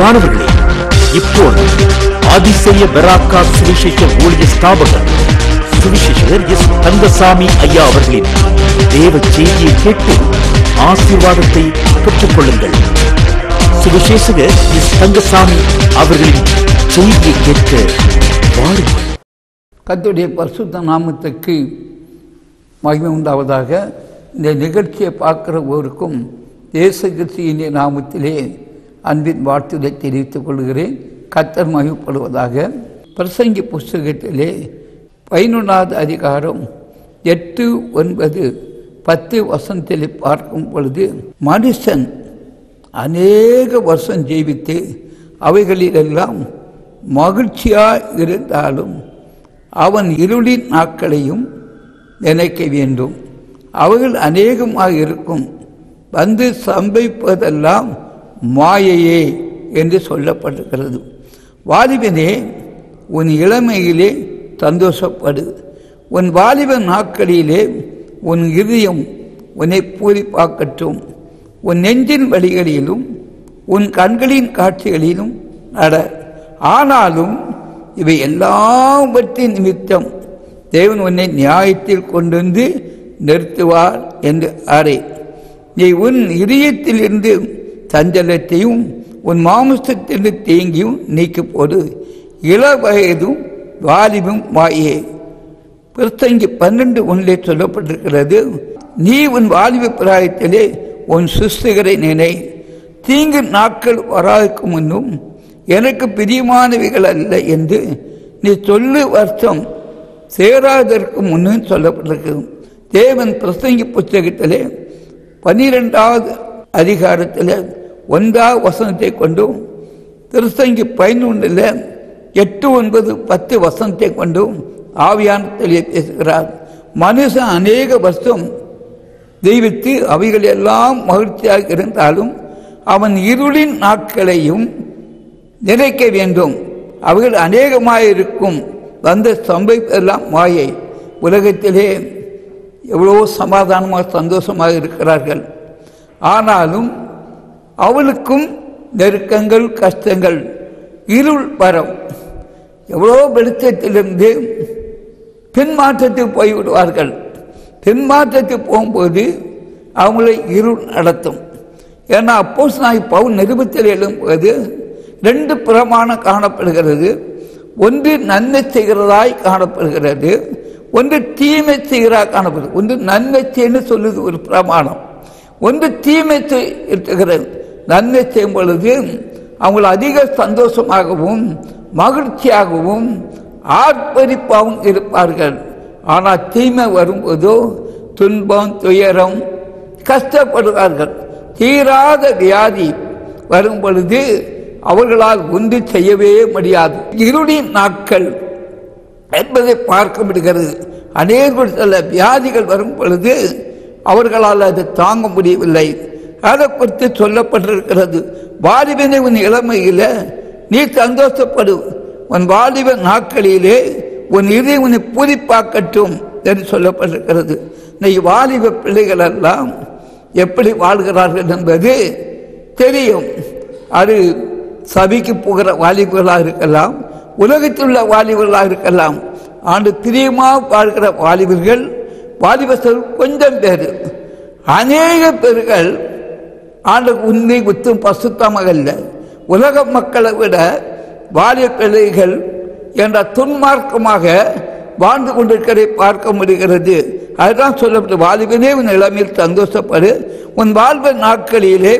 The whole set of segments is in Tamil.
பிரியமானவர்களே இப்போது அதிசய பெராக்கா சுவிசேஷ ஊழிய ஸ்தாபகர் சுவிசேஷகர் எஸ் தங்கசாமி ஐயா அவர்களின் தேவ செய்தியை கேட்டு ஆசீர்வாதத்தை பெற்றுக் கொள்ளுங்கள் சுவிசேஷகர் எஸ் தங்கசாமி அவர்களின் செய்தியை கேட்க வாருங்கள் கர்த்தருடைய பரிசுத்த நாமத்துக்கு மகிமை உண்டாவதாக இந்த நிகழ்ச்சியை பார்க்கிறவருக்கும் இயேசு கிறிஸ்துவின் நாமத்திலே அன்பின் வாழ்த்துதை தெரிவித்துக் கொள்கிறேன் கத்தர் மகிமைப்படுவதாக பிரசங்கி புஸ்தகத்திலே பதினொன்றாவது அதிகாரம் எட்டு ஒன்பது பத்து வசனத்தில் பார்க்கும் பொழுது மனுஷன் அநேக வருஷம் ஜீவித்து அவைகளிலெல்லாம் மகிழ்ச்சியாக இருந்தாலும் அவன் இருளின் நாட்களையும் நினைக்க வேண்டும் அவைகள் அநேகமாக இருக்கும் வந்து சம்பவிப்பதெல்லாம் மாயையே என்று சொல்லப்பட்டிருக்கிறது வாலிபனே உன் இளமையிலே சந்தோஷப்படு உன் வாலிப நாட்களிலே உன் இதயம் உன்னை பூரிப்பாக்கட்டும் உன் நெஞ்சின் வழிகளிலும் உன் கண்களின் காட்சிகளிலும் நட ஆனாலும் இவை எல்லாவற்றின் நிமித்தம் தேவன் உன்னை நியாயத்தில் கொண்டு வந்து நிறுத்துவார் என்று அறை நீ உன் இதயத்திலிருந்து சஞ்சலத்தையும் உன் மாமிசத்திலிருந்து தேங்கியும் நீக்கி போடு இள வயதும் வாலிபும் வாயே பிரசங்கி பன்னெண்டு ஒன்றிலே சொல்லப்பட்டிருக்கிறது நீ உன் வாலிப பிராயத்திலே உன் சிஸ்துகரை நினை தீங்கு நாட்கள் வராதுக்கு முன்னும் எனக்கு பிரியமானவைகள் அல்ல என்று நீ சொல்லு வருஷம் சேராதற்கு முன்னும் சொல்லப்பட்டிருக்கிறது தேவன் பிரசங்கி புத்தகத்திலே பன்னிரெண்டாவது அதிகாரத்தில் ஒன்றாவது வசனத்தை கொண்டும் திருசங்கி பதினொன்றில் எட்டு ஒன்பது பத்து வசனத்தை கொண்டும் ஆவியானத்திலே பேசுகிறார் மனுஷன் அநேக வருஷம் தெய்வத்து அவைகள் எல்லாம் மகிழ்ச்சியாக இருந்தாலும் அவன் இருளின் நாட்களையும் நினைக்க வேண்டும் அவைகள் அநேகமாக இருக்கும் வந்த சம்பவிப்பதெல்லாம் மாயை உலகத்திலே எவ்வளோ சமாதானமாக சந்தோஷமாக இருக்கிறார்கள் ஆனாலும் அவளுக்கும் நெருக்கங்கள் கஷ்டங்கள் இருள் வரம் எவ்வளோ வெளிச்சத்திலிருந்து பின்மாற்றத்துக்கு போய்விடுவார்கள் பின்மாற்றத்துக்கு போகும்போது அவங்களை இருள் நடத்தும் ஏன்னா அப்போஸ் நாய் பவுன் நிருபத்தில் எழும்போது ரெண்டு பிரமாணம் காணப்படுகிறது ஒன்று நன்மை செய்கிறதாய் காணப்படுகிறது ஒன்று தீமை செய்கிறதா காணப்படுகிறது ஒன்று நன்மை செய்யன்னு சொல்லுது ஒரு பிரமாணம் ஒன்று தீமை இருக்கிறது நன்மை செய்யும் பொழுது அவங்களை அதிக சந்தோஷமாகவும் மகிழ்ச்சியாகவும் ஆர்ப்பரிப்பாகவும் இருப்பார்கள் ஆனால் தீமை வரும்போதோ துன்பம் துயரம் கஷ்டப்படுவார்கள் தீராத வியாதி வரும் பொழுது அவர்களால் ஒன்று செய்யவே முடியாது இருளின் நாட்கள் என்பதை பார்க்க முடிகிறது அநேக சில வியாதிகள் வரும் பொழுது அவர்களால் அதை தாங்க முடியவில்லை அதை குறித்து சொல்லப்பட்டிருக்கிறது வாலிபனை உன் இளமையில் நீ சந்தோஷப்படு உன் வாலிப நாட்களிலே உன் இதயம் உன்னை பூரிப்பாக்கட்டும் என்று சொல்லப்பட்டிருக்கிறது நீ வாலிப பிள்ளைகள் எல்லாம் எப்படி வாழ்கிறார்கள் என்பது தெரியும் அது சபைக்கு போகிற வாலிபர்களாக இருக்கலாம் உலகத்தில் உள்ள வாலிபர்களாக இருக்கலாம் ஆண்டு பிரியமாக வாழ்கிற வாலிபர்கள் வாலிபர்கள் கொஞ்சம் பேர் அநேக பேர்கள் ஆண்டு உண்மை குத்தும் பசுத்தமாக அல்ல உலக மக்களை விட வாலிப பிள்ளைகள் என்ற துன்மார்க்கமாக வாழ்ந்து கொண்டிருக்கிறதை பார்க்க முடிகிறது அதுதான் சொல்லப்பட்டு வாலிபனே உன் இளமையில் சந்தோஷப்படு உன் வாழ்வ நாட்களிலே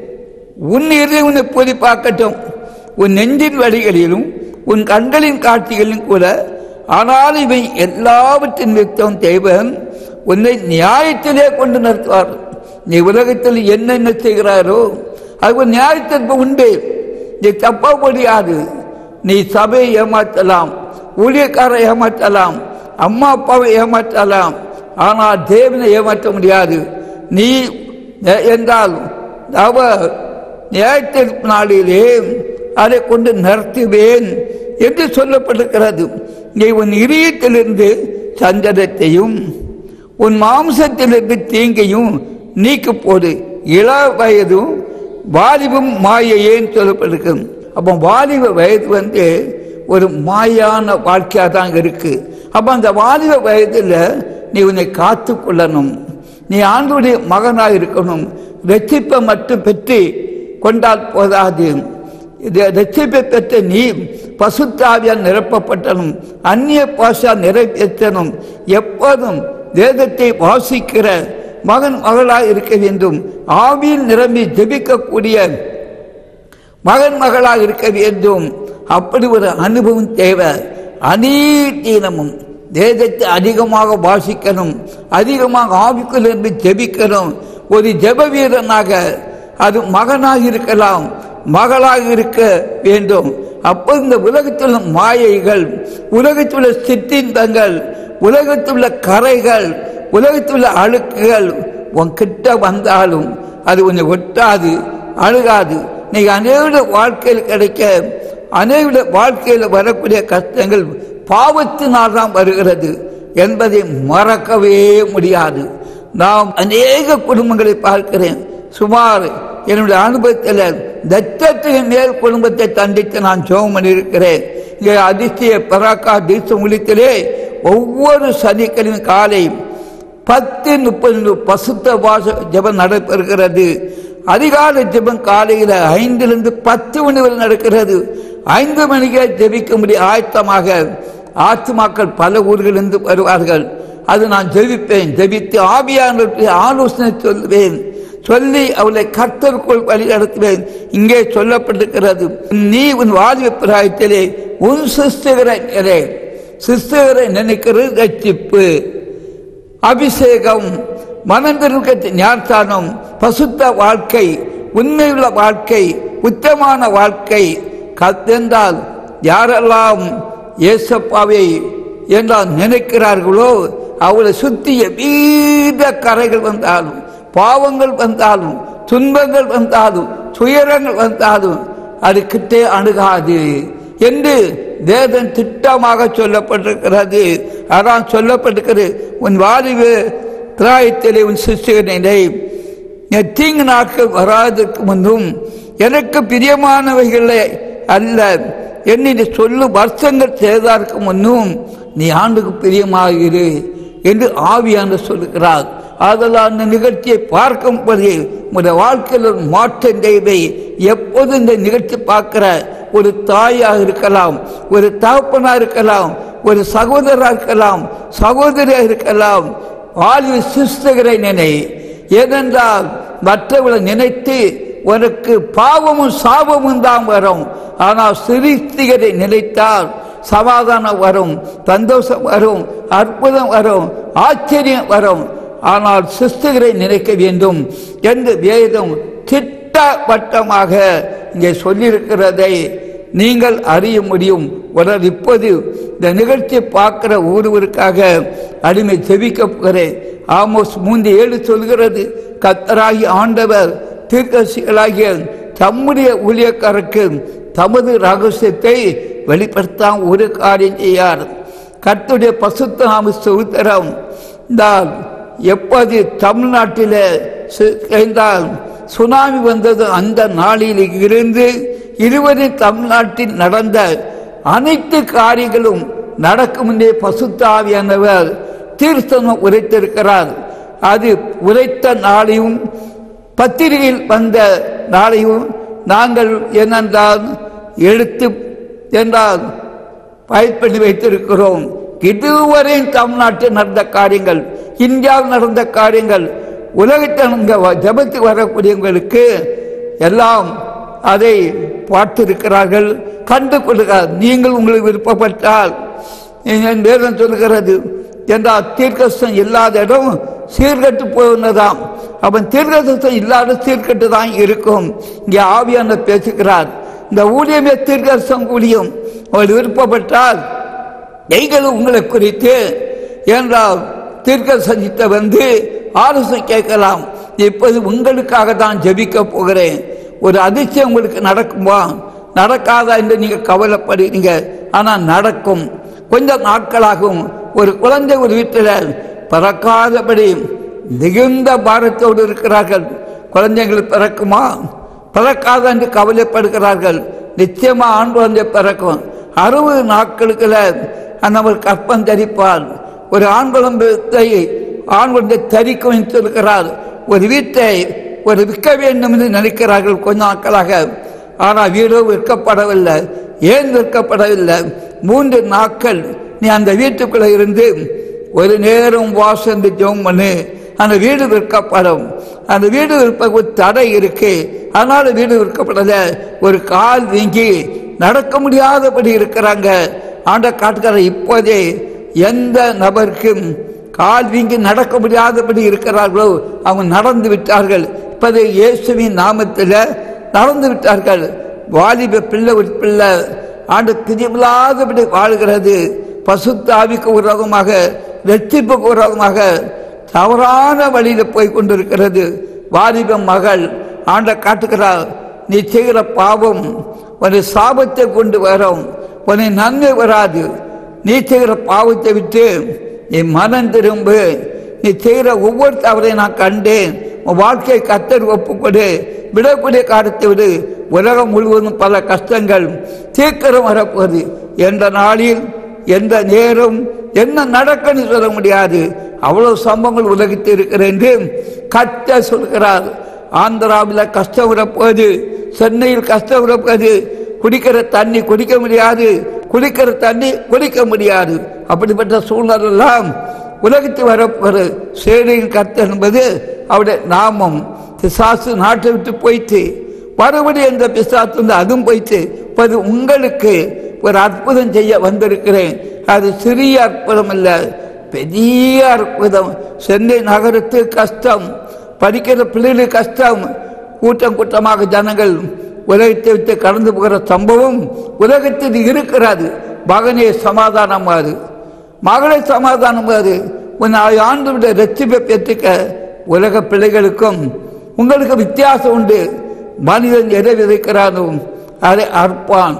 உன் இதயம் உன்னை பொறி பார்க்கட்டும் உன் நெஞ்சின் வழிகளிலும் உன் கண்களின் காட்சிகளிலும் கூட ஆனால் இவை எல்லாவற்றின் நிறுத்தம் தேவன் உன்னை நியாயத்திலே கொண்டு நிறுத்துவார் நீ உலகத்தில் என்னென்ன செய்கிறாரோ அது ஒரு நியாயத்திற்கு உண்டு நீ தப்ப முடியாது நீ சபையை ஏமாற்றலாம் ஊழியக்காரை ஏமாற்றலாம் அம்மா அப்பாவை ஏமாற்றலாம் ஆனால் தேவனை ஏமாற்ற முடியாது நீ என்றால் அவர் நியாயத்திற்கு நாளிலே அதை கொண்டு நடத்துவேன் என்று சொல்லப்பட்டிருக்கிறது நீ உன் இதயத்திலிருந்து சஞ்சலத்தையும் உன் மாம்சத்திலிருந்து தீங்கையும் நீக்கு போடு இள வயதும் வாலிபம் மாயையேன்னு சொல்லப்பட்டிருக்கு அப்போ வாலிப வயது வந்து ஒரு மாயான வாழ்க்கையாக தான் இருக்கு அப்போ அந்த வாலிப வயதில் நீ உன்னை காத்து கொள்ளணும் நீ ஆண்டுடைய மகனாக இருக்கணும் ரட்சிப்பை மட்டும் பெற்று கொண்டால் போதாது இது ரட்சிப்பை பெற்ற நீ பசுத்தாவியால் நிரப்பப்பட்டனும் அந்நிய பாஷா நிறைவேற்றணும் எப்போதும் வேதத்தை வாசிக்கிற மகன் மகளாக இருக்க வேண்டும் ஆவியில் நிரம்பி ஜெபிக்கக்கூடிய மகன் மகளாக இருக்க வேண்டும் அப்படி ஒரு அனுபவம் தேவை அநீதீனமும் வேதத்தை அதிகமாக வாசிக்கணும் அதிகமாக ஆவிக்குள்ளிருந்து ஜெபிக்கணும் ஒரு ஜெப வீரனாக அது மகனாக இருக்கலாம் மகளாக இருக்க வேண்டும் அப்போ இந்த உலகத்தில் உள்ள மாயைகள் உலகத்தில் உள்ள சிற்றின்பங்கள் உலகத்தில் உள்ள கரைகள் உலகத்தில் உள்ள அழுக்குகள் உன் கிட்ட வந்தாலும் அது உன்னை ஒட்டாது அழுகாது நீ அநேக வாழ்க்கையில் கிடைக்க அநேக வாழ்க்கையில் வரக்கூடிய கஷ்டங்கள் பாவத்தினால் தான் வருகிறது என்பதை மறக்கவே முடியாது நாம் அநேக குடும்பங்களை பார்க்கிறேன் சுமார் என்னுடைய அனுபவத்தில் தத்தத்துக்கு மேல் குடும்பத்தை தண்டித்து நான் ஜோம் பண்ணியிருக்கிறேன் இங்கே அதிசய பராக்கா தீசம் உள்ளித்திலே ஒவ்வொரு சனிக்கிழமை காலை பத்து முப்பது பசுத்த வாச ஜெபம் நடைபெறுகிறது அதிகாலை ஜெபம் காலையில் ஐந்திலிருந்து பத்து மணி வரை நடக்கிறது ஐந்து மணிக்கே ஜெபிக்க முடிய ஆயத்தமாக ஆத்துமாக்கள் பல ஊர்களிலிருந்து வருவார்கள் அது நான் ஜெபிப்பேன் ஜெபித்து ஆவியானவருக்கு ஆலோசனை சொல்லுவேன் சொல்லி அவளை கர்த்தருக்குள் வழி நடத்துவேன் இங்கே சொல்லப்பட்டிருக்கிறது நீ உன் வாலிப பிராயத்திலே உன் சிஸ்டகரை நினை சிஸ்டகரை நினைக்கிறது ரட்சிப்பு அபிஷேகம் மனந்திருக்க ஞானத்தானம் பசுத்த வாழ்க்கை உண்மையுள்ள வாழ்க்கை உத்தமான வாழ்க்கை கத்தென்றால் யாரெல்லாம் ஏசப்பாவை என்றால் நினைக்கிறார்களோ அவளை சுற்றி எவ்வித கரைகள் வந்தாலும் பாவங்கள் வந்தாலும் துன்பங்கள் வந்தாலும் துயரங்கள் வந்தாலும் அது கிட்டே அணுகாது என்று வேதம் திட்டமாக சொல்லப்பட்டிருக்கிறது அதான் சொல்லப்பட்டிருக்கிறது உன் வாலிபு பிராயத்திலே உன் சிசுகனை தீங்கு நாட்கள் வராதற்கு முன்னும் எனக்கு பிரியமானவைகளை அல்ல என்னை சொல்லு வருஷங்கள் செய்ததற்கு முன்னும் நீ ஆண்டுக்கு பிரியமாகிரு என்று ஆவியான சொல்லுகிறார் அதெல்லாம் அந்த நிகழ்ச்சியை பார்க்கும்போது உங்களுடைய வாழ்க்கையில் ஒரு மாற்றம் தேவை எப்போதும் இந்த நிகழ்ச்சி பார்க்கிற ஒரு தாயாக இருக்கலாம் ஒரு தகப்பனாக இருக்கலாம் ஒரு சகோதரராக இருக்கலாம் சகோதரியாக இருக்கலாம் வாழ்வு சிஸ்தகரை நினை ஏனென்றால் மற்றவர்களை நினைத்து உனக்கு பாவமும் சாபமும் தான் வரும் ஆனால் சிரிஸ்திகரை நினைத்தால் சமாதானம் வரும் சந்தோஷம் வரும் அற்புதம் வரும் ஆச்சரியம் வரும் ஆனால் சிஸ்தகரை நினைக்க வேண்டும் என்று வேதம் திட்டவட்டமாக இங்கே சொல்லியிருக்கிறதை நீங்கள் அறிய முடியும் உடல் இப்போது இந்த நிகழ்ச்சியை பார்க்கிற ஒருவருக்காக அடிமை செவிக்க போகிறேன் ஆமோஸ் மூன்று ஏழு சொல்கிறது கத்தராகி ஆண்டவர் தீர்க்கசிகளாகிய தம்முடைய ஊழியக்காரருக்கு தமது ரகசியத்தை வெளிப்படுத்தாம ஒரு காரியம் செய்யார் கர்த்தருடைய பசுத்தாம சுத்தரம் தான் எப்போது தமிழ்நாட்டில் இருந்தால் சுனாமி வந்தது அந்த நாளில் இருந்து இருவரி தமிழ்நாட்டில் நடந்த அனைத்து காரியங்களும் நடக்கும் முன்னே பசுத்தாவியானவர் தீர்த்தனம் உரைத்திருக்கிறார் அது உரைத்த நாளையும் பத்திரிகையில் வந்த நாளையும் நாங்கள் என்னென்றால் எழுத்து என்றால் பயன்படுத்தி வைத்திருக்கிறோம் இதுவரை தமிழ்நாட்டில் நடந்த காரியங்கள் இந்தியாவில் நடந்த காரியங்கள் உலகத்தில் இங்கே ஜபத்துக்கு வரக்கூடியவங்களுக்கு எல்லாம் அதை பார்த்திருக்கிறார்கள் கண்டு கொள்கிறார் நீங்கள் உங்களுக்கு விருப்பப்பட்டால் என் வேதம் சொல்கிறது என்றால் தீர்க்கஸ்தம் இல்லாத இடம் சீர்கட்டு போனதாம் அவன் தீர்க்கதரிசனம் இல்லாத சீர்கட்டு தான் இருக்கும் இங்கே ஆவியான பேசுகிறார் இந்த ஊழியமே தீர்க்கதரிசனம் ஊழியம் அவர் விருப்பப்பட்டால் நீங்கள் உங்களை குறித்து என்றால் தீர்க்க சந்தித்த வந்து ஆலோசனை கேட்கலாம் இப்போது உங்களுக்காக தான் ஜெபிக்க போகிறேன் ஒரு அதிர்ச்சியம் உங்களுக்கு நடக்குமா நடக்காதா என்று நீங்கள் கவலைப்படுறீங்க ஆனால் நடக்கும் கொஞ்சம் நாட்களாகும் ஒரு குழந்தை ஒரு வீட்டில் பிறக்காதபடி மிகுந்த பாரத்தோடு இருக்கிறார்கள் குழந்தைகள் பிறக்குமா பிறக்காத என்று கவலைப்படுகிறார்கள் நிச்சயமா ஆண் குழந்தை பிறக்கும் அறுபது நாட்களுக்குள்ள நம்மள் கற்பம் தரிப்பான் ஒரு ஆண் குழந்தை ஆண் குழந்தை தரிக்கும் என்று சொல்கிறார் ஒரு வீட்டை ஒரு விற்க வேண்டும் என்று நினைக்கிறார்கள் கொஞ்ச நாட்களாக ஆனால் வீடோ விற்கப்படவில்லை ஏன் விற்கப்படவில்லை மூன்று நாட்கள் நீ அந்த வீட்டுக்குள்ள இருந்து ஒரு நேரம் வாசந்து ஜெபம் பண்ணு அந்த வீடு விற்கப்படும் அந்த வீடு விற்ப தடை இருக்கு அதனால வீடு விற்கப்படல ஒரு கால் வீங்கி நடக்க முடியாதபடி இருக்கிறாங்க ஆண்ட காட்டுக்கார இப்போதே எந்த நபருக்கும் கால் வீங்கி நடக்க முடியாதபடி இருக்கிறார்களோ அவங்க நடந்து விட்டார்கள் இப்போது இயேசுவின் நாமத்தில் நடந்து விட்டார்கள் வாலிப பிள்ளை ஒரு பிள்ளை ஆண்டு பிரியமில்லாதபடி வாழ்கிறது பசுத்தாவிக்கு உரகமாக ரட்சிப்புக்கு உரகமாக தவறான வழியில் போய் கொண்டிருக்கிறது வாலிப மகள் ஆண்ட காட்டுகிறார் நீ செய்கிற பாவம் ஒரு சாபத்தை கொண்டு வரும் உன்னை நன்மை வராது நீ செய்கிற பாவத்தை விட்டு நீ மனம் திரும்பு நீ செய்கிற ஒவ்வொரு தவறையும் நான் கண்டேன் உன் வாழ்க்கையை கத்தர் ஒப்புக்கொடு விடக்கூடிய காலத்தை விடு உலகம் முழுவதும் பல கஷ்டங்கள் சீக்கிரம் வரப்போகுது எந்த நாளில் எந்த நேரம் என்ன நடக்குன்னு சொல்ல முடியாது அவ்வளவு சம்பவங்கள் உலகத்தில் இருக்கிறது என்று கத்த சொல்கிறார் ஆந்திராவில் கஷ்டம் வரப்போகுது சென்னையில் கஷ்டம் வரப்போகுது குடிக்கிற தண்ணி குடிக்க முடியாது குடிக்கிற தண்ணி குடிக்க முடியாது அப்படிப்பட்ட சூழ்நிலாம் உலகத்தில் வரப்போகிற சேனையின் கர்த்தர் என்பது அவருடைய நாமம் பிசாசு நாட்டை விட்டு போயிட்டு மறுபடியும் இந்த பிசாசு வந்து அதுவும் போயிட்டு இப்போது உங்களுக்கு ஒரு அற்புதம் செய்ய வந்திருக்கிறேன் அது சிறிய அற்புதம் இல்லை பெரிய அற்புதம் சென்னை நகரத்து கஷ்டம் படிக்கிற பிள்ளைகளுக்கு கஷ்டம் கூட்டம் கூட்டமாக ஜனங்கள் உலகத்தை விட்டு கடந்து போகிற சம்பவம் உலகத்தில் இருக்கிறது மகனே சமாதானமாறு மகளே சமாதானமாறு உன் ஆண்டு விட ரட்சிப்பை பெற்றுக்க உலக பிள்ளைகளுக்கும் உங்களுக்கு வித்தியாசம் உண்டு மனிதன் எதை விதைக்கிறானோ அதை அறுப்பான்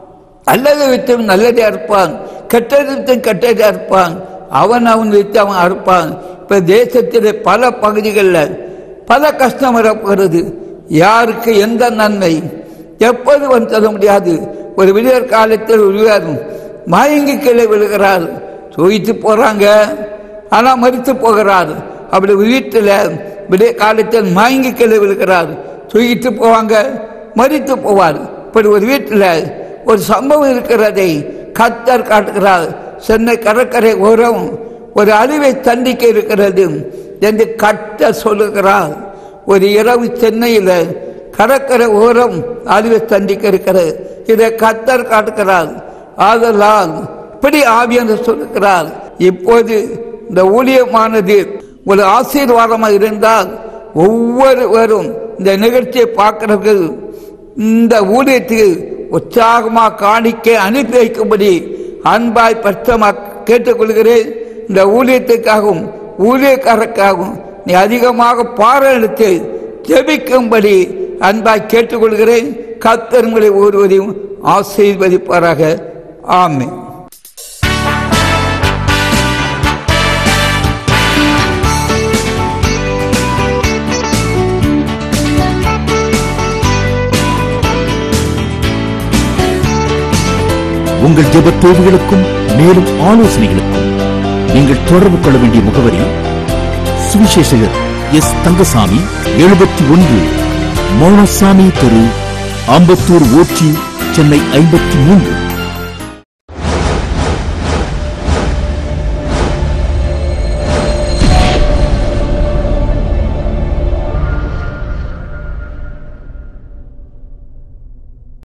நல்லதை விட்டு நல்லதை அறுப்பான் கெட்டதை விட்டு கெட்டதை அறுப்பான் அவன் அவன் விட்டு அவன் அறுப்பான் இப்ப தேசத்திலே பல பகுதிகளில் பல கஷ்டம் வரப்போகிறது யாருக்கு எந்த நன்மை எப்போது வந்து சொல்ல முடியாது ஒரு விடியற் காலத்தில் ஒருவர் மயங்கி கீழே விழுகிறார் தூக்கிட்டு போறாங்க ஆனால் மறித்து போகிறார் அப்படி வீட்டில் விடிய காலத்தில் மயங்கி கீழே விழுகிறார் தூக்கிட்டு போவாங்க மறித்து போவார் இப்படி ஒரு வீட்டில் ஒரு சம்பவம் இருக்கிறதை கத்தர் காட்டுகிறார் சென்னை கடற்கரை ஓரம் ஒரு அழிவை தண்டிக்க இருக்கிறது என்று கட்ட சொல்லுகிறார் ஒரு இரவு சென்னையில் கடற்கரை ஓரம் அழிவை தண்டிக்க இருக்கிறது இதை கத்தர் காட்டுகிறார் ஆதலால் இப்படி ஆவியான சொல்லுகிறார் இப்போது இந்த ஊழியமானது ஒரு ஆசீர்வாதமாக இருந்தால் ஒவ்வொருவரும் இந்த நிகழ்ச்சியை பார்க்கிறவர்கள் இந்த ஊழியத்துக்கு உற்சாகமாக காணிக்க அனுப்பி வைக்கும்படி அன்பாய் பட்சமாக கேட்டுக்கொள்கிறேன் இந்த ஊழியத்துக்காகவும் ஊழியக்காரருக்காகவும் நீ அதிகமாக பாராட்டு ஜெபிக்கும்படி அன்பாய் கேட்டுக்கொள்கிறேன் கத்தர்களை ஒருவரையும் ஆசீர்வதிப்பாராக ஆமென் உங்கள் ஜெபத் தேவைகளுக்கும் மேலும் ஆலோசனைகளுக்கும் நீங்கள் தொடர்பு கொள்ள வேண்டிய முகவரி சுவிசேஷகர் எஸ் தங்கசாமி எழுபத்தி ஒன்று மௌனசாமி தெரு ஆம்பத்தூர் ஓச்சி சென்னை ஐம்பத்தி மூன்று